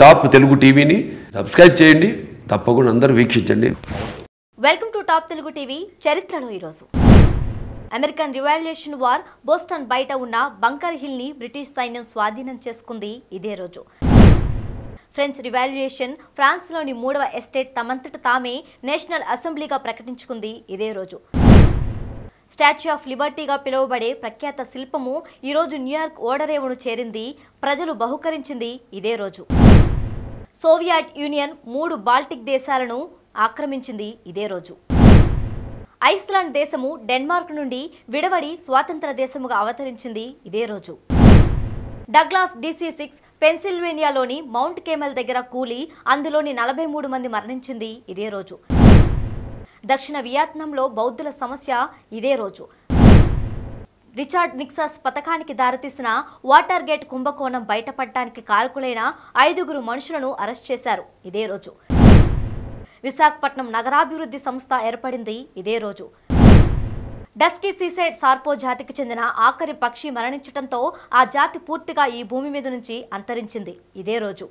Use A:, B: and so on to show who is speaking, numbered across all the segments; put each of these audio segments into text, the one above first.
A: Top Telugu టీవీని subscribe చేయండి తప్పకుండా అందరూ వీక్షించండి
B: welcome to top Telugu TV చరిత్రలో ఈరోజు అమెరికన్ రివాల్యూషన్ వార్ బోస్టన్ బయట ఉన్న బంకర్ హిల్ ని బ్రిటిష్ సైన్యం స్వాధీనం చేసుకుంది ఇదే రోజు ఫ్రెంచ్ రివాల్యుయేషన్ ఫ్రాన్స్లోని మూడవ ఎస్టేట్ తమంతట తామే నేషనల్ అసెంబ్లీగా ప్రకటించుకుంది ఇదే రోజు స్టాచ్యూ ఆఫ్ లిబర్టీగా పిలువబడే ప్రఖ్యాత శిల్పము ఈరోజు న్యూయార్క్ ఓడరేవును చేరింది ప్రజలు బహుకరించింది ఇదే రోజు సోవియట్ యూనియన్ మూడు బాల్టిక్ దేశాలను ఆక్రమించింది ఇదే రోజు ఐస్లాండ్ దేశము డెన్మార్క్ నుండి విడవడి స్వాతంత్ర దేశముగా అవతరించింది ఇదే రోజు డగ్లాస్ డిసి సిక్స్ పెన్సిల్వేనియాలోని మౌంట్ కేమెల్ దగ్గర కూలి అందులోని నలభై మూడు మంది మరణించింది ఇదే రోజు దక్షిణ వియత్నాంలో బౌద్ధుల సమస్య ఇదే రోజు రిచార్డ్ నిక్సస్ పథకానికి దారితీసిన వాటర్ గేట్ కుంభకోణం బయటపడటానికి కారకులైన ఐదుగురు మనుషులను అరెస్ట్ చేశారు ఇదే రోజు విశాఖపట్నం నగరాభివృద్ధి సంస్థ ఏర్పడింది ఇదే రోజు డస్కీ సీసైడ్ సార్పో జాతికి చెందిన ఆఖరి పక్షి మరణించటంతో ఆ జాతి పూర్తిగా ఈ భూమి మీద నుంచి అంతరించింది ఇదే రోజు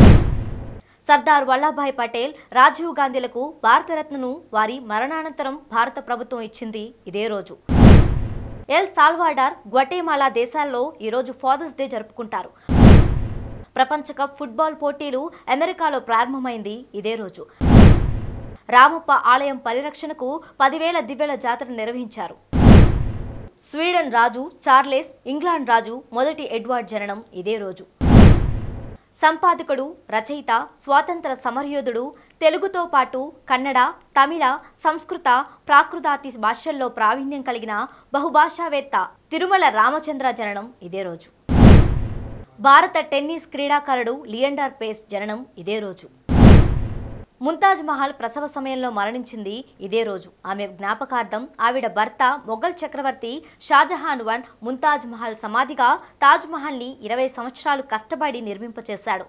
B: సర్దార్ వల్లభాయ్ పటేల్ రాజీవ్ గాంధీలకు భారతరత్నను వారి మరణానంతరం భారత ప్రభుత్వం ఇచ్చింది ఇదే రోజు ఎల్ సాల్వాడార్ గ్వటేమాలా దేశాల్లో ఈరోజు ఫాదర్స్ డే జరుపుకుంటారు ప్రపంచ కప్ ఫుట్బాల్ పోటీలు అమెరికాలో ప్రారంభమైంది ఇదే రోజు రామప్ప ఆలయం పరిరక్షణకు పదివేల దివ్యల జాతర నిర్వహించారు స్వీడన్ రాజు చార్లెస్ ఇంగ్లాండ్ రాజు మొదటి ఎడ్వర్డ్ జననం ఇదే రోజు సంపాదకుడు రచయిత స్వాతంత్ర సమరయోధుడు తెలుగుతో పాటు కన్నడ తమిళ సంస్కృత ప్రాకృతాతి భాషల్లో ప్రావీణ్యం కలిగిన బహుభాషావేత్త తిరుమల రామచంద్ర జననం ఇదే రోజు భారత టెన్నిస్ క్రీడాకారుడు లియండర్ పేస్ జననం ఇదే రోజు ముంతాజ్ మహల్ ప్రసవ సమయంలో మరణించింది ఇదే రోజు ఆమె జ్ఞాపకార్థం ఆవిడ భర్త మొఘల్ చక్రవర్తి షాజహాన్ వన్ ముంతాజ్ మహల్ సమాధిగా తాజ్ మహల్ని ఇరవై సంవత్సరాలు కష్టపడి నిర్మింపచేశాడు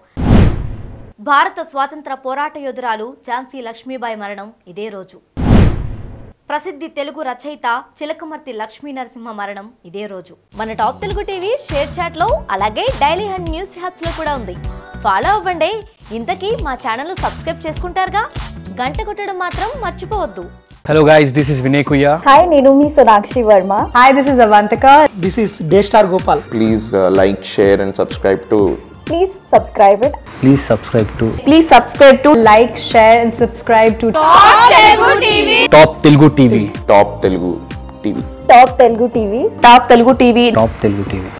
B: భారత స్వాతంత్ర పోరాట యోధురాలు ఝాన్సీ లక్ష్మీబాయి మరణం ఇదే రోజు ప్రసిద్ధి తెలుగు రచయిత చిలకమర్తి లక్ష్మీ నరసింహ మరణం ఇదే రోజు మన top Telugu TV ShareChat లో అలాగే డైలీ హండ్ న్యూస్ హ్యాప్స్ లో కూడా ఉంది ఫాలో అవ్వండి ఇంతకీ మా ఛానల్ సబ్స్క్రైబ్ చేసుకుంటారుగా గంట కొట్టడం మాత్రం మర్చిపోవద్దు
C: Hello guys, this is Vinay Kuya.
D: Hi, నేను మీ Sonakshi Varma
E: Hi, this is Avantika.
F: This is Daystar Gopal.
G: please uh, like, share, and subscribe to
D: please subscribe it
C: Please subscribe to
E: Please subscribe to like, share, and subscribe to
C: Top Telugu TV.
G: Top Telugu TV.
D: Top Telugu TV
E: Top Telugu TV.
C: Top Telugu TV.